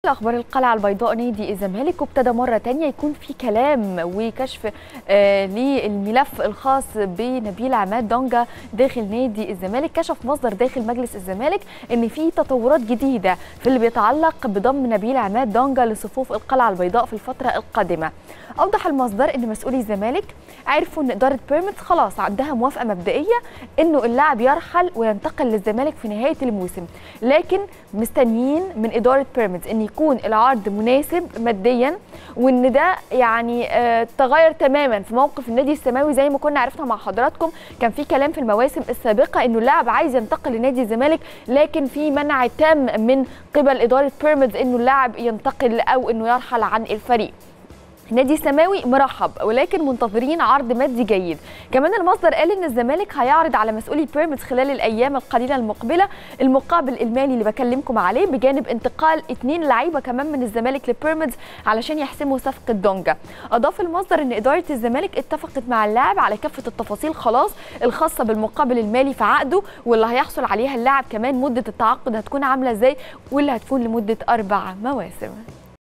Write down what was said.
اخبار القلعه البيضاء نادي الزمالك وابتدى مره تانية يكون في كلام وكشف آه للملف الخاص بنبيل عماد دونجا داخل نادي الزمالك كشف مصدر داخل مجلس الزمالك ان في تطورات جديده في اللي بيتعلق بضم نبيل عماد دونجا لصفوف القلعه البيضاء في الفتره القادمه اوضح المصدر ان مسؤولي الزمالك عرفوا ان اداره بيراميدز خلاص عندها موافقه مبدئيه انه اللاعب يرحل وينتقل للزمالك في نهايه الموسم لكن مستنيين من اداره بيراميدز ان يكون العرض مناسب ماديا وان ده يعني آه تغير تماما في موقف النادي السماوي زي ما كنا عرفنا مع حضراتكم كان في كلام في المواسم السابقه انه اللاعب عايز ينتقل لنادي الزمالك لكن في منع تام من قبل اداره بيراميدز انه اللاعب ينتقل او انه يرحل عن الفريق نادي السماوي مرحب ولكن منتظرين عرض مادي جيد كمان المصدر قال ان الزمالك هيعرض على مسؤولي بيراميدز خلال الايام القليله المقبله المقابل المالي اللي بكلمكم عليه بجانب انتقال اثنين لعيبه كمان من الزمالك لبيراميدز علشان يحسموا صفقه دونجا اضاف المصدر ان اداره الزمالك اتفقت مع اللاعب على كافه التفاصيل خلاص الخاصه بالمقابل المالي في عقده واللي هيحصل عليها اللاعب كمان مده التعاقد هتكون عامله ازاي واللي هتكون لمده اربع مواسم